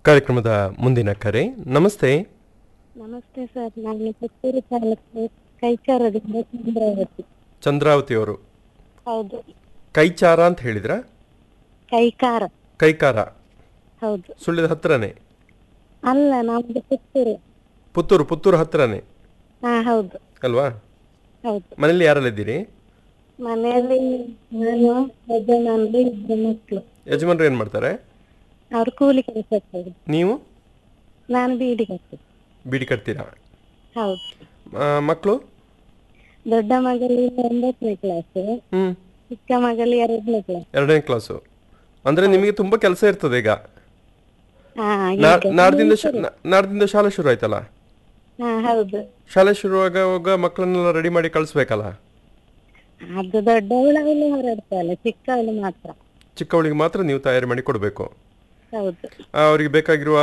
ಕಾರ್ಯಕ್ರಮದ ಮುಂದಿನ ಕರೆ ನಮಸ್ತೆ ನಮಸ್ತೆ ಸರ್ ನಾನು ಪುತ್ತೂರು ತಾಲೂಕು ಕೈಚಾರದಿಂದ ಚಂದ್ರಾವತಿ ಚಂದ್ರಾವತಿ ಅವರು ಹೌದು ಕೈಚಾರ ಅಂತ ಹೇಳಿದ್ರ ಕೈಕಾರ ಕೈಕಾರ ಹೌದು ಸುಳ್ಳಿದ ಹತ್ರನೇ ಅಲ್ಲ ನಮ್ದು ಪುತ್ತೂರು ಪುತ್ತೂರು ಪುತ್ತೂರು ಹತ್ರನೇ ಹಾ ಹೌದು ಅಲ್ವಾ ಹೌದು ಮನೇಲಿ ಯಾರೆಲ್ಲ ಇದ್ದೀರಿ ಮನೆಯಲ್ಲಿ ನಾನು ಯಜಮಾನ್ರು ಇಬ್ಬರು ಮಕ್ಕಳು ಯಜಮಾನ್ರು ಏನು ಮಾಡ್ತಾರೆ ಅವ್ರು ಕೂಲಿ ಕೆಲಸ ಹೋಗುದು ನೀವು ನಾನು ಬೀಡಿ ಕಟ್ಟುದು ಬೀಡಿ ಕಟ್ತೀರಾ ಹೌದು ಮಕ್ಕಳು ದೊಡ್ಡ ಮಗಲಿ ಒಂಬತ್ತನೇ ಕ್ಲಾಸ್ ಹ್ಞೂ ಚಿಕ್ಕ ಮಗಲಿ ಎರಡನೇ ಕ್ಲಾಸ್ ಎರಡನೇ ಕ್ಲಾಸು ಅಂದರೆ ನಿಮಗೆ ತುಂಬ ಕೆಲಸ ಇರ್ತದೆ ಈಗ ಹಾ ನಾ- ಈಗ ನಾಡ್ದಿಂದ ಶಾ- ನಾ- ನಾಡ್ದಿಂದ ಶಾಲೆ ಶುರು ಆಯ್ತಲ್ಲ ಹಾ ಹೌದು ಶಾಲೆ ಶುರುವಾಗುವಾಗ ಮಕ್ಕಳನ್ನೆಲ್ಲ ರೆಡಿ ಮಾಡಿ ಕಳಿಸ್ಬೇಕಲ್ಲ ಅದು ದೊಡ್ಡವಳು ಅವಳು ಹೊರಡ್ತಾಳೆ ಚಿಕ್ಕವಳು ಮಾತ್ರ ಚಿಕ್ಕವಳಿಗೆ ಮಾತ್ರ ನೀವು ತಯಾರಿ ಮಾಡಿ ಕೊಡಬೇಕು ಹೌದು ಅವರಿಗೆ ಬೇಕಾಗಿರುವ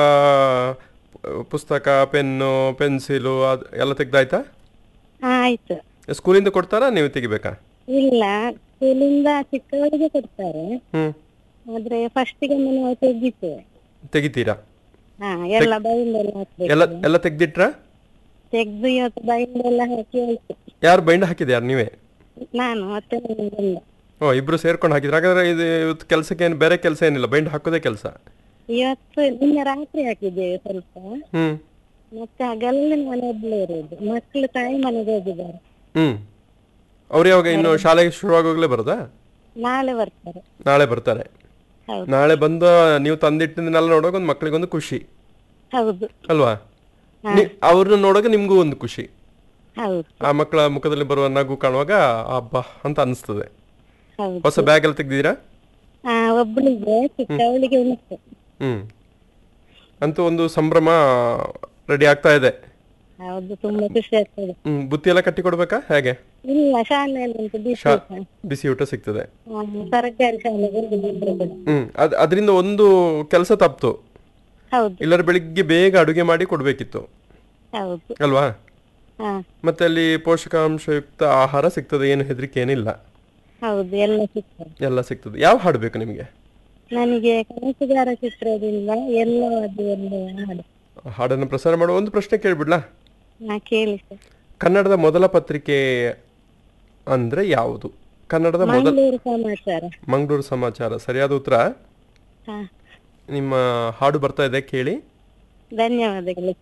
ಪುಸ್ತಕ ಪೆನ್ನು ಪೆನ್ಸಿಲು ಅದು ಎಲ್ಲ ತೆಗ್ದಾಯ್ತಾ ಹಾ ಆಯ್ತು ಸ್ಕೂಲಿಂದ ಕೊಡ್ತಾರಾ ನೀವು ತೆಗಿಬೇಕಾ ಇಲ್ಲ ಸ್ಕೂಲಿಂದ ಚಿಕ್ಕವಳಿಗೆ ಕೊಡ್ತಾರೆ ಹ್ಞೂ ಆದ್ರೆ ಫಸ್ಟಿಗೆ ನಾವು ತೆಗಿತೇವೆ ತೆಗಿತೀರಾ ಹಾ ಎಲ್ಲ ಬೈಂಡ್ ಎಲ್ಲ ಹಾಕ್ಬೇಕು ಎಲ್ಲ ಎಲ್ಲ ತೆಗ್ದಿಟ್ರಾ ತೆಗ್ದು ಇವತ್ತು ಬೈಂಡ್ ಎಲ್ಲ ಹಾಕಿ ಹೋಯ್ತು ಯಾರು ಬೈಂಡ್ ಹಾಕಿದೆ ಯಾರು ನೀವೇ ನಾನು ಮತ್ತೆ ನನ್ನ ಗಂಡ ಓ ಇಬ್ರು ಸೇರ್ಕೊಂಡು ಹಾಕಿದ್ರು ಹಾಗಾದ್ರೆ ಇದು ಇವತ್ತು ಕೆಲಸಕ್ಕೆ ಏನು ಬೇರೆ ಕೆಲಸ ಏನಿಲ್ಲ ಬೈಂಡ್ ಹಾಕೋದೇ ಕೆಲಸ ಇವತ್ತು ನಿನ್ನೆ ರಾತ್ರಿ ಹಾಕಿದ್ದೇವೆ ಸ್ವಲ್ಪ ಹ್ಞೂ ಮತ್ತೆ ಹಗಲಲ್ಲಿ ನಾನು ಒಬ್ಳೆ ಇರೋದು ಮಕ್ಕಳು ತಾಯಿ ಮನೆಗೆ ಹೋಗಿದ್ದಾರೆ ಹ್ಞೂ ಅವ್ರು ಯಾವಾಗ ಇನ್ನು ಶಾಲೆಗೆ ಶುರುವಾಗೋಗ್ಲೇ ಬರೋದಾ ನಾಳೆ ಬರ್ತಾರೆ ನಾಳೆ ಬರ್ತಾರೆ ಹೌದು ನಾಳೆ ಬಂದು ನೀವು ತಂದಿಟ್ಟಿದ್ದನ್ನೆಲ್ಲ ನೋಡುವಾಗ ಒಂದು ಮಕ್ಕಳಿಗೊಂದು ಖುಷಿ ಹೌದು ಅಲ್ವಾ ನಿ ಅವ್ರನ್ನ ನೋಡುವಾಗ ನಿಮಗೂ ಒಂದು ಖುಷಿ ಹೌದು ಆ ಮಕ್ಕಳ ಮುಖದಲ್ಲಿ ಬರುವ ನಗು ಕಾಣುವಾಗ ಹಬ್ಬ ಅಂತ ಅನಿಸ್ತದೆ ಹೌದು ಹೊಸ ಬ್ಯಾಗ್ ಎಲ್ಲ ತೆಗ್ದಿದ್ದೀರಾ ಹಾ ಒಬ್ಳಿಗೆ ಚಿಕ್ಕವಳಿಗೆ ಉಂಟು ಹ್ಞೂ ಅಂತೂ ಒಂದು ಸಂಭ್ರಮ ರೆಡಿ ಆಗ್ತಾ ಇದೆ ಹೌದು ತುಂಬಾ ಖುಷಿ ಆಗ್ತದೆ ಹ್ಞೂ ಬುತ್ತಿ ಎಲ್ಲ ಕಟ್ಟಿ ಕೊಡ್ಬೇಕಾ ಹೇಗೆ ಇಲ್ಲ ಶಾಲೆಯಲ್ಲಿ ಉಂಟು ಬಿಸಿ ಶಾ ಊಟ. ಬಿಸಿ ಊಟ ಸಿಗ್ತದೆ ಹಾ, ಸರ್ಕಾರಿ ಶಾಲೆಗೆ ಹೋಗಿದ್ರು ಕೂಡ. ಹ್ಞೂ ಅದು ಅದರಿಂದ ಒಂದು ಕೆಲಸ ತಪ್ಪಿತು ಹೌದು ಇಲ್ಲರ ಬೆಳಿಗ್ಗೆ ಬೇಗ ಅಡುಗೆ ಮಾಡಿ ಕೊಡಬೇಕಿತ್ತು ಹೌದು ಅಲ್ವಾ ಹಾ ಮತ್ತೆ ಅಲ್ಲಿ ಪೋಷಕಾಂಶಯುಕ್ತ ಆಹಾರ ಸಿಗ್ತದೆ ಏನು ಹೆದರಿಕೆ ಏನಿಲ್ಲ ಹೌದು ಎಲ್ಲ ಸಿಗ್ತದೆ ಎಲ್ಲ ಸಿಗ್ತದೆ ಯಾವ ಹಾಡು ಬೇಕು ನಿಮಗೆ ನನಗೆ ಕನಸುಗಾರ ಚಿತ್ರದಿಂದ ಎಲ್ಲೋ ಅದು ಎಲ್ಲೋ ಹಾಡು ಹಾಡನ್ನು ಪ್ರಸಾರ ಮಾಡುವ ಒಂದು ಪ್ರಶ್ನೆ ಕೇಳಿಬಿಡ್ಲಾ ನಾ ಕೇಳಿ ಸರ್ ಕನ್ನಡದ ಮೊದಲ ಪತ್ರಿಕೆ ಅಂದ್ರೆ ಯಾವುದು ಕನ್ನಡದ ಮೊದಲ ಮಂಗಳೂರು ಸಮಾಚಾರ ಮಂಗಳೂರು ಸಮಾಚಾರ ಸರಿಯಾದ ಉತ್ತರ ಹಾ ನಿಮ್ಮ ಹಾಡು ಬರ್ತಾ ಇದೆ ಕೇಳಿ ಧನ್ಯವಾದಗಳು